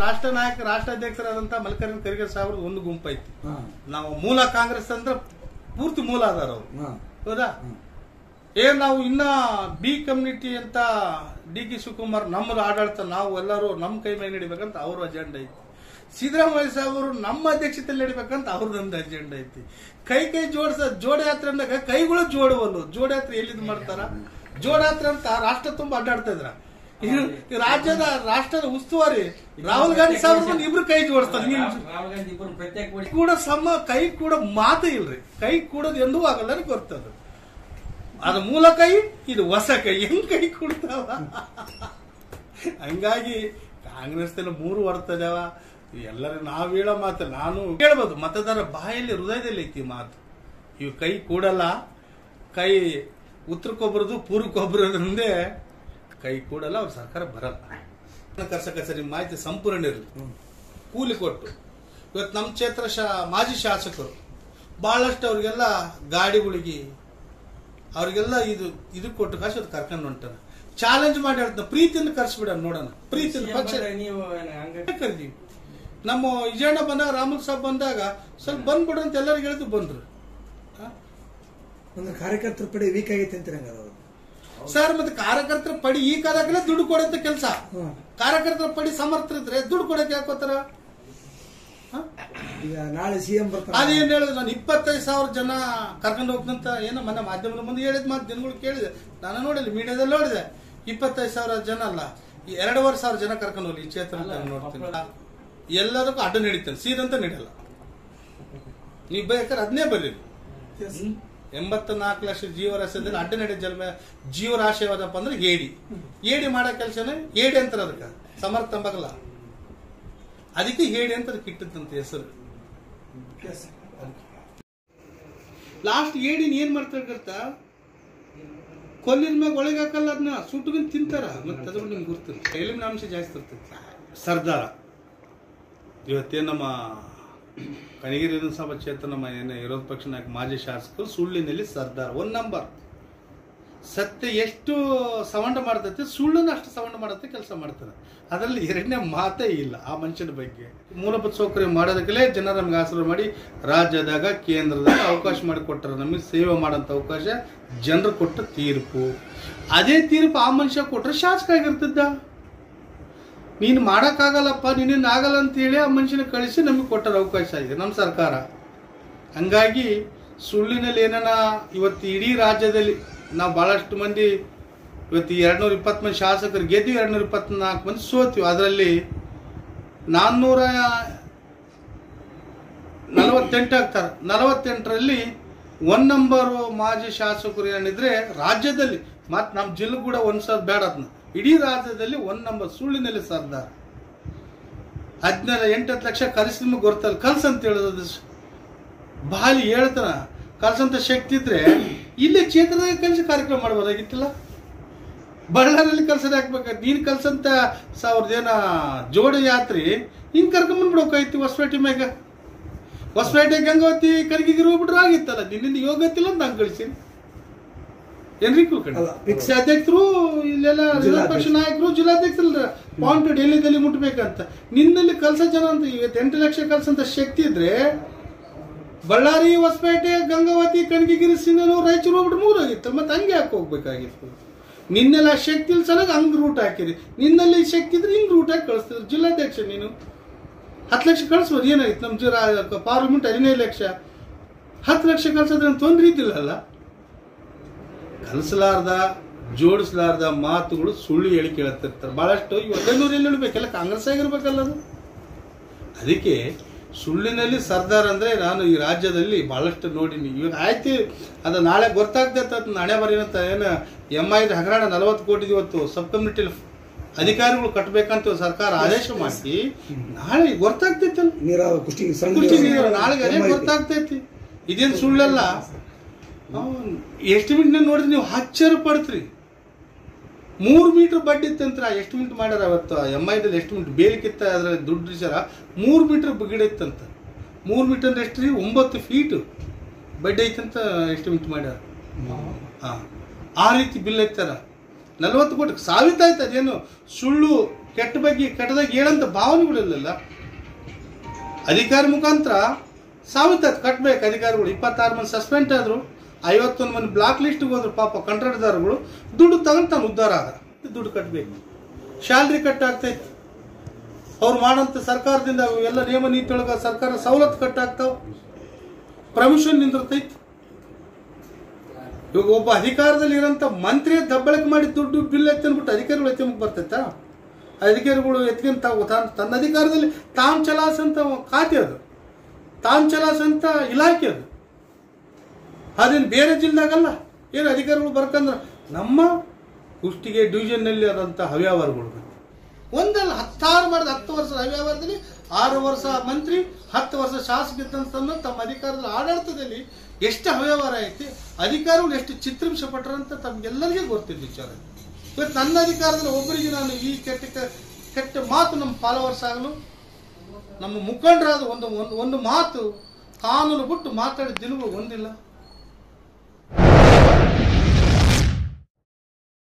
ರಾಷ್ಟ್ರ ನಾಯಕ ರಾಷ್ಟ್ರಾಧ್ಯಕ್ಷರಾದಂತ ಮಲ್ಲಿಕಾರ್ಜುನ ಖರ್ಗೆ ಸಾಹೇಬ್ರದ್ದು ಒಂದು ಗುಂಪು ಐತಿ ಹಾ ನಾವು ಮೂಲ ಕಾಂಗ್ರೆಸ್ ಅಂದ್ರೆ ಪೂರ್ತಿ ಮೂಲ ಅದಾರ ಅವ್ರು ಹಾ ಹೌದಾ ಏನ್ ನಾವು ಇನ್ನ ಬಿ ಕಮ್ಯುನಿಟಿ ಅಂತ ಡಿ ಕೆ ಶಿವಕುಮಾರ್ ನಮ್ಮದು ಆಡಳಿತ ನಾವು ಎಲ್ಲರೂ ನಮ್ಮ ಕೈ ಮೇಲೆ ನಡಿಬೇಕಂತ ಅವ್ರ ಅಜೆಂಡಾ ಐತಿ ಸಿದ್ದರಾಮಯ್ಯ ಸಾಹೇಬರು ನಮ್ಮ ಅಧ್ಯಕ್ಷತೆಯಲ್ಲಿ ನಡಿಬೇಕಂತ ಅವ್ರದೊಂದು ಅಜೆಂಡಾ ಐತಿ ಕೈ ಕೈ ಜೋಡಿಸ ಜೋಡಯಾತ್ರೆ ಅಂದಾಗ ಕೈಗಳು ಜೋಡುವಲ್ಲು ಜೋಡಯಾತ್ರೆ ಎಲ್ಲಿದ್ ಮಾಡ್ತಾರ ಜೋಡಯಾತ್ರೆ ಅಂತ ರಾಷ್ಟ್ರ ತುಂಬಾ ಅಡ್ಡಾಡ್ತಾ ಇದ್ರ ಇದು ಈ ರಾಜ್ಯದ ರಾಷ್ಟ್ರದ ಉಸ್ತುವಾರಿ ರಾಹುಲ್ ಗಾಂಧಿ ಸಾಹೇಬ್ರು ಇಬ್ರು ಕೈ ಜೋಡಿಸ್ತಾರೆ ನೀವು ರಾಹುಲ್ ಗಾಂಧಿ ಇಬ್ಬರು ಪ್ರತ್ಯೇಕ ಮಾಡಿ ಕೂಡ ಸಮ ಕೈ ಕೂಡ ಮಾತು ಇಲ್ರಿ ಕೈ ಕೂಡೋದು ಎಂದೂ ಆಗಲ್ಲ ನನಗೆ ಗೊತ್ತದ ಅದು ಮೂಲ ಕೈ ಇದು ಹೊಸ ಕೈ ಹೆಂಗ್ ಕೈ ಕೊಡ್ತಾವ ಹಂಗಾಗಿ ಕಾಂಗ್ರೆಸ್ ಮೂರು ಹೊರ್ತದವ ಎಲ್ಲರೂ ನಾವ್ ಹೇಳೋ ಮಾತು ನಾನು ಹೇಳ್ಬೋದು ಮತದಾರ ಬಾಯಲ್ಲಿ ಹೃದಯದಲ್ಲಿ ಐತಿ ಮಾತು ಇವು ಕೈ ಕೂಡಲ್ಲ ಕೈ ಉತ್ತರಕ್ಕೊಬ್ಬರದು ಪೂರ್ವಕ್ಕೊಬ್ಬರದ್ರಿಂದೇ ಕೈ ಕೂಡಲ್ಲ ಅವ್ರ ಸರ್ಕಾರ ಬರಲ್ಲ ಕರ್ಸಕ ಸರಿ ಮಾಹಿತಿ ಸಂಪೂರ್ಣ ಇರಲಿ ಕೂಲಿ ಕೊಟ್ಟು ಇವತ್ತು ನಮ್ಮ ಕ್ಷೇತ್ರ ಶಾ ಮಾಜಿ ಶಾಸಕರು ಬಹಳಷ್ಟು ಅವ್ರಿಗೆಲ್ಲ ಗಾಡಿಗಳಿಗೆ ಅವ್ರಿಗೆಲ್ಲ ಇದು ಇದು ಕೊಟ್ಟು ಕಾಸು ಅದು ಕರ್ಕೊಂಡು ಹೊಂಟಾರ ಚಾಲೆಂಜ್ ಮಾಡಿ ಹೇಳ್ತಾನೆ ಪ್ರೀತಿಯಿಂದ ಕರ್ಸ್ಬಿಡ ನೋಡೋಣ ಪ್ರೀತಿಯಿಂದ ಪಕ್ಷ ನೀವು ಹಂಗ ಕರ್ದೀವಿ ನಮ್ಮ ವಿಜಯಣ್ಣ ಬಂದಾಗ ರಾಮನ್ ಸಾಬ್ ಬಂದಾಗ ಸ್ವಲ್ಪ ಬಂದ್ಬಿಡ್ರಿ ಅಂತ ಎಲ್ಲರಿಗೂ ಹೇಳಿದ್ರು ಬಂದ್ರು ಆ? ಒಂದು ಕಾರ್ಯಕರ್ತರ ಪಡೆ ವೀಕ್ ಆಗೈತೆ ಅಂತೀರ ಹಂಗಾರೆ ಅವರು ಸರ್ ಮತ್ತೆ ಕಾರ್ಯಕರ್ತರ ಪಡಿ ಈ ಕಾಲಕ್ಕೆಲ್ಲ ದುಡ್ಡು ಕೊಡಂತ ಕೆಲಸ ಹ್ಮ್. ಕಾರ್ಯಕರ್ತರ ಪಡಿ ಸಮರ್ಥರಿದ್ರೆ ದುಡ್ಡು ಕೊಡಕ್ಕೆ ಯಾಕೋತಾರ ಈಗ ನಾಳೆ ಸಿಎಂ ಬರ್ತಾರೆ ಅದೇನ್ ಹೇಳಿದ್ರು ನಾನು ಇಪ್ಪತ್ತೈದು ಸಾವಿರ ಜನ ಕರ್ಕೊಂಡು ಹೋಗ್ತಂತ ಏನೋ ಮೊನ್ನೆ ಮಾಧ್ಯಮದ ಮುಂದೆ ಹೇಳಿದ ಮಾತು ಜನಗಳು ಕೇಳಿದೆ ನಾನು ನೋಡಿಲ್ಲ ಮೀಡಿಯಾದಲ್ಲಿ ನೋಡಿದೆ ಇಪ್ಪತ್ತೈದು ಸಾವಿರ ಜನ ಅಲ್ಲ ಈ ಎರಡೂವರೆ ಸಾವಿರ ಜನ ಕರ್ಕೊಂಡು ಹೋಗ್ಲಿ ಈ ಕ್ಷೇತ್ರ ಅಂತ ನಾನು ನೋಡ್ತೀನಿ ಎಲ್ಲದಕ್ಕೂ ಅಡ್ಡ ನಡೀತೇನೆ ಸೀದಂತ ನಡೆಯಲ್ಲ ನೀವು ಬೇಕಾದ್ರೆ ಅದನ್ನೇ ಬರ್ರಿ ಎಂಬತ್ತ ನಾಲ್ಕು ಲಕ್ಷ ಜೀವರಾಶಿಯಲ್ಲಿ ಅಡ್ಡ ನಡೆ ಜನ್ಮ ಜೀವರಾಶಿ ಯಾವ್ದಪ್ಪ ಅಂದ್ರೆ ಏಡಿ ಏಡಿ ಮಾಡೋ ಕೆಲಸನೇ ಏಡಿ ಅಂತಾರೆ ಅದಕ್ಕೆ ಸಮರ್ಥ ಅಂಬಗಲ್ಲ ಅದಕ್ಕೆ ಹೇಡಿ ಅಂತ ಅದಕ್ಕೆ ಇಟ್ಟಿತ್ತಂತ ಹೆಸರು ಲಾಸ್ಟ್ ಏಡಿನ ಏನ್ ಮಾಡ್ತಾರೆ ಗೊತ್ತಾ ಕೊಲ್ಲಿನ ಮ್ಯಾಗ ಒಳಗೆ ಹಾಕಲ್ಲ ಅದನ್ನ ಸುಟ್ಕೊಂಡು ತಿಂತಾರ ಮತ್ತೆ ಅದ್ರ ನಿಮ್ಗೆ ಗುರ್ತಿಲ್ಲ ಎಲಿಮಿನ ಅಂಶ ಜಾಸ್ತಿ ಇರ್ತೈತಿ ಸರ್ದಾರ ಇವತ್ತೇನು ನಮ್ಮ ಕನಗಿರಿ ವಿಧಾನಸಭಾ ಕ್ಷೇತ್ರ ನಮ್ಮ ಏನು ವಿರೋಧ ಪಕ್ಷ ನಾಯಕ ಮಾಜಿ ಶಾಸಕರು ಸುಳ್ಳಿನಲ್ಲಿ ಸರ್ದಾರ್ ಒನ್ ನಂಬರ್ ಸತ್ಯ ಎಷ್ಟು ಸವಂಡ ಮಾಡ್ತೈತೆ ಸುಳ್ಳನ್ನು ಅಷ್ಟು ಸವಂಡ ಮಾಡತ್ತೆ ಕೆಲಸ ಮಾಡ್ತಾರೆ ಅದರಲ್ಲಿ ಎರಡನೇ ಮಾತೇ ಇಲ್ಲ ಆ ಮನುಷ್ಯನ ಬಗ್ಗೆ ಮೂಲಭೂತ ಸೌಕರ್ಯ ಮಾಡೋದಕ್ಕಲೇ ಜನ ನಮ್ಗೆ ಆಸರೆ ಮಾಡಿ ರಾಜ್ಯದಾಗ ಕೇಂದ್ರದಾಗ ಅವಕಾಶ ಮಾಡಿಕೊಟ್ಟಾರೆ ನಮಗೆ ಸೇವೆ ಮಾಡೋಂಥ ಅವಕಾಶ ಜನರು ಕೊಟ್ಟ ತೀರ್ಪು ಅದೇ ತೀರ್ಪು ಆ ಮನುಷ್ಯ ಕೊಟ್ಟರೆ ಶಾಸಕ ಆಗಿರ್ತಿದ್ದ ನೀನು ಮಾಡೋಕ್ಕಾಗಲ್ಲಪ್ಪ ನಿನ್ನಿಂದ ಆಗಲ್ಲ ಅಂತೇಳಿ ಆ ಮನುಷ್ಯನ ಕಳಿಸಿ ನಮಗೆ ಕೊಟ್ಟರ ಅವಕಾಶ ಇದೆ ನಮ್ಮ ಸರ್ಕಾರ ಹಂಗಾಗಿ ಸುಳ್ಳಿನಲ್ಲಿ ಏನಾನ ಇವತ್ತು ಇಡೀ ರಾಜ್ಯದಲ್ಲಿ ನಾವು ಭಾಳಷ್ಟು ಮಂದಿ ಇವತ್ತು ಎರಡ್ನೂರ ಇಪ್ಪತ್ತು ಮಂದಿ ಶಾಸಕರು ಗೆದ್ವಿ ಎರಡ್ನೂರ ಇಪ್ಪತ್ನಾಲ್ಕು ಮಂದಿ ಸೋತೀವಿ ಅದರಲ್ಲಿ ನಾನ್ನೂರ ನಲವತ್ತೆಂಟು ಆಗ್ತಾರೆ ನಲವತ್ತೆಂಟರಲ್ಲಿ ಒನ್ ನಂಬರು ಮಾಜಿ ಶಾಸಕರು ಏನಿದ್ರೆ ರಾಜ್ಯದಲ್ಲಿ ಮತ್ತು ನಮ್ಮ ಜಿಲ್ಲೆ ಕೂಡ ಒಂದು ಸಾವಿರ ಬೇಡ ಅದನ್ನ ಇಡೀ ರಾಜ್ಯದಲ್ಲಿ ಒನ್ ನಂಬರ್ ಸುಳ್ಳಿನಲ್ಲಿ ಸರ್ದಾರ್ ಹದಿನಾರು ಎಂಟತ್ತು ಲಕ್ಷ ಕಲಿಸಿ ನಿಮಗೆ ಗೊತ್ತಲ್ಲ ಕಲ್ಸ್ ಅಂತ ಹೇಳೋದು ಬಾಲಿ ಹೇಳ್ತಾನ ಕಲ್ಸಂತ ಶಕ್ತಿ ಇದ್ರೆ ಇಲ್ಲೇ ಕ್ಷೇತ್ರದಾಗ ಕಲಿಸಿ ಕಾರ್ಯಕ್ರಮ ಮಾಡ್ಬೋದಾಗಿತ್ತಲ್ಲ ಬಳ್ಳಾರಲ್ಲಿ ಕಲ್ಸದ ಹಾಕ್ಬೇಕಾದ್ರೆ ನೀನು ಕಲ್ಸಂತ ಸಾವಿರದ ಏನ ಜೋಡಿ ಯಾತ್ರಿ ಹಿಂಗೆ ಕರ್ಕೊಂಬಂದ್ಬಿಡೋಕಾಯ್ತು ಹೊಸಪೇಟೆ ಮ್ಯಾಗ ಹೊಸಪೇಟೆ ಗಂಗಾವತಿ ಕರ್ಗಿಗಿರಿ ಹೋಗ್ಬಿಟ್ರೆ ಆಗಿತ್ತಲ್ಲ ನಿನ್ನಿಂದ ಯೋಗತ್ತಿಲ್ಲ ಅಂತ ನಂಗೆ ಕಳಿಸಿ ಏನ್ರಿ ಕುಲ್ಕರ್ಣಿ ಅಲ್ಲ, ಪಕ್ಷ ಅಧ್ಯಕ್ಷರು ಇಲ್ಲೆಲ್ಲ ವಿರೋಧ ಪಕ್ಷ ನಾಯಕರು ಜಿಲ್ಲಾಧ್ಯಕ್ಷರಲ್ಲ ಪಾಯಿಂಟ್ ಡೆಲ್ಲಿದಲ್ಲಿ ಮುಟ್ಬೇಕಂತ ನಿನ್ನಲ್ಲಿ ಕಲ್ಸ ಜನ ಅಂತ ಇವತ್ತು ಎಂಟು ಲಕ್ಷ ಕಲ್ಸಂತ ಶಕ್ತಿ ಇದ್ರೆ ಬಳ್ಳಾರಿ ಹೊಸಪೇಟೆ ಗಂಗಾವತಿ ಕನಕಗಿರಿ ಸಿಂಧನೂರು ರಾಯಚೂರು ಹೋಗ್ಬಿಟ್ಟು ಮೂರಾಗಿತ್ತು ಮತ್ತೆ ಹಂಗೆ ಯಾಕೆ ಹೋಗ್ಬೇಕಾಗಿತ್ತು ನಿನ್ನೆಲ್ಲ ಶಕ್ತಿ ಇಲ್ಲ ಸಲಗ ಹಂಗ್ ರೂಟ್ ಹಾಕಿರಿ ನಿನ್ನಲ್ಲಿ ಶಕ್ತಿ ಇದ್ರೆ ಹಿಂಗ್ ರೂಟ್ ಹಾಕಿ ಕಳಿಸ್ತಿದ್ರು ಜಿಲ್ಲಾಧ್ಯಕ್ಷ ನೀನು ಹತ್ತು ಲಕ್ಷ ಕಳಿಸ್ಬೋದು ಏನಾಗಿತ್ತು ನಮ್ಮ ಜಿಲ್ಲಾ ಪಾರ್ಲಿಮೆಂಟ್ ಹದಿನೈದು ಲಕ್ಷ ಹತ್ತು ಲಕ್ಷ ಕಳ್ಸೋದ್ರೆ ತೊಂದ್ರೆ ಇದ್ದಿಲ್ಲಲ್ಲ ಕಲಿಸಲಾರ್ದ ಜೋಡಿಸಲಾರ್ದ ಮಾತುಗಳು ಸುಳ್ಳು ಹೇಳಿ ಕೇಳ್ತಿರ್ತಾರೆ ಬಹಳಷ್ಟು ಈ ಒಂದೈನೂರು ಎಲ್ಲಿ ಹೇಳ್ಬೇಕೆಲ್ಲ ಕಾಂಗ್ರೆಸ್ ಆಗಿರ್ಬೇಕಲ್ಲ ಅದು ಅದಕ್ಕೆ ಸುಳ್ಳಿನಲ್ಲಿ ಸರ್ದಾರ್ ಅಂದ್ರೆ ನಾನು ಈ ರಾಜ್ಯದಲ್ಲಿ ಬಹಳಷ್ಟು ನೋಡಿನಿ ಇವಾಗ ಆಯ್ತು ಅದು ನಾಳೆ ಗೊತ್ತಾಗ್ತೈತೆ ಅದು ನಾಳೆ ಬರೀನಂತ ಏನು ಎಮ್ ಐ ಹಗರಣ ನಲವತ್ತು ಕೋಟಿ ಇವತ್ತು ಸಬ್ ಕಮ್ಯುನಿಟಿ ಅಧಿಕಾರಿಗಳು ಕಟ್ಟಬೇಕಂತ ಸರ್ಕಾರ ಆದೇಶ ಮಾಡಿ ನಾಳೆ ಗೊತ್ತಾಗ್ತೈತಲ್ಲ ನೀರಾವರಿ ಕುಷ್ಟಿ ಸಂಘ ಕುರ್ಚಿ ನೀರು ನಾಳೆಗೆ ಅದೇ ಗೊತ್ತಾಗ್ತೈತಿ ಇದೇನು ಸುಳ್ಳಲ್ಲ ಎಸ್ಟಿಮೇಟ್ ನೋಡಿದ್ರೆ ನೀವು ಆಶ್ಚರ್ಯ ಪಡ್ತೀರಿ ಮೂರು ಮೀಟರ್ ಬಡ್ಡಿ ಇತ್ತಂತ್ರ ಎಸ್ಟಿಮೇಟ್ ಮಾಡ್ಯಾರ ಅವತ್ತು ಎಮ್ ಐದಲ್ಲಿ ಎಸ್ಟಿಮೇಟ್ ಬೇಲಿಕ್ಕಿತ್ತ ಅದ್ರಲ್ಲಿ ದುಡ್ಡು ಸರ ಮೂರು ಮೀಟರ್ ಗಿಡ ಇತ್ತಂತ ಮೂರು ಮೀಟರ್ ಅಂದ್ರೆ ಎಷ್ಟು ರೀ ಒಂಬತ್ತು ಫೀಟ್ ಬಡ್ಡಿ ಐತಂತ ಎಸ್ಟಿಮೇಟ್ ಮಾಡ್ಯಾರ ಹಾ ಆ ರೀತಿ ಬಿಲ್ ಐತಾರ ನಲವತ್ತು ಕೋಟಿ ಸಾಬೀತಾಯ್ತು ಅದೇನು ಸುಳ್ಳು ಕೆಟ್ಟ ಬಗ್ಗೆ ಕೆಟ್ಟದಾಗಿ ಹೇಳಂತ ಭಾವನೆಗಳಿಲ್ಲ ಅಧಿಕಾರಿ ಮುಖಾಂತರ ಸಾಬೀತಾಯ್ತು ಕಟ್ಬೇಕು ಅಧಿಕಾರಿಗಳು ಇಪ್ಪತ್ತಾರು ಮಂದಿ ಸಸ್ಪೆಂಡ್ ಆದರು ಐವತ್ತೊಂದು ಮಂದಿ ಬ್ಲಾಕ್ ಲಿಸ್ಟ್ಗೆ ಹೋದ್ರು ಪಾಪ ಕಂಟ್ರಾಕ್ಟ್ದಾರಗಳು ದುಡ್ಡು ತಗೊಂಡು ತಾನು ಉದ್ಧಾರ ಆದ ದುಡ್ಡು ಕಟ್ಟಬೇಕು ಸ್ಯಾಲ್ರಿ ಕಟ್ ಆಗ್ತೈತಿ ಅವ್ರು ಮಾಡೋಂಥ ಸರ್ಕಾರದಿಂದ ಅವು ಎಲ್ಲ ನಿಯಮ ನೀತಿ ಒಳಗೆ ಸರ್ಕಾರ ಸವಲತ್ತು ಕಟ್ಟಾಗ್ತಾವ ಪ್ರಮಿಷನ್ ನಿಂದಿರ್ತೈತಿ ಇವಾಗ ಒಬ್ಬ ಅಧಿಕಾರದಲ್ಲಿ ಇರೋಂಥ ಮಂತ್ರಿ ದಬ್ಬಳಕೆ ಮಾಡಿ ದುಡ್ಡು ಬಿಲ್ ಎತ್ತಿ ಅಂದ್ಬಿಟ್ಟು ಅಧಿಕಾರಿಗಳು ಎತ್ತಿಮಕ್ಕೆ ಬರ್ತೈತಾ ಅಧಿಕಾರಿಗಳು ಎತ್ಕೊಂತ ತಾನು ತನ್ನ ಅಧಿಕಾರದಲ್ಲಿ ತಾನು ಚಲಾಯಿಸಂತ ಖಾತೆ ಅದು ತಾನು ಚಲಾಯಿಸಂತ ಇಲಾಖೆ ಅದು ಅದೇನು ಬೇರೆ ಜಿಲ್ಲೆದಾಗಲ್ಲ ಏನು ಅಧಿಕಾರಿಗಳು ಬರ್ಕಂದ್ರೆ ನಮ್ಮ ಕುಷ್ಟಿಗೆ ಡಿವಿಷನ್ನಲ್ಲಿ ಆದಂಥ ಹವ್ಯಾವಾರಗಳು ಒಂದಲ್ಲ ಹತ್ತಾರು ಮಾಡಿದ ಹತ್ತು ವರ್ಷದ ಹವ್ಯಾವಾರದಲ್ಲಿ ಆರು ವರ್ಷ ಮಂತ್ರಿ ಹತ್ತು ವರ್ಷ ಶಾಸಕ ಇದ್ದಂತನ್ನು ತಮ್ಮ ಅಧಿಕಾರದ ಆಡಳಿತದಲ್ಲಿ ಎಷ್ಟು ಹವ್ಯಾವಾರ ಐತಿ ಅಧಿಕಾರಿಗಳು ಎಷ್ಟು ಚಿತ್ರಿಂಶ ಪಟ್ಟರಂತ ತಮ್ಗೆಲ್ಲರಿಗೂ ಗೊತ್ತಿಲ್ಲ ವಿಚಾರ ಇವತ್ತು ನನ್ನ ಅಧಿಕಾರದಲ್ಲಿ ಒಬ್ಬರಿಗೆ ನಾನು ಈ ಕೆಟ್ಟ ಕೆ- ಕೆಟ್ಟ ಮಾತು ನಮ್ಮ ಫಾಲೋವರ್ಸ್ ಆಗಲು ನಮ್ಮ ಮುಖಂಡರಾದ ಒಂದು ಒಂದು ಒಂದು ಮಾತು ಕಾನೂನು ಬಿಟ್ಟು ಮಾತಾಡಿದ ದಿನಗಳು ಒಂದಿಲ್ಲ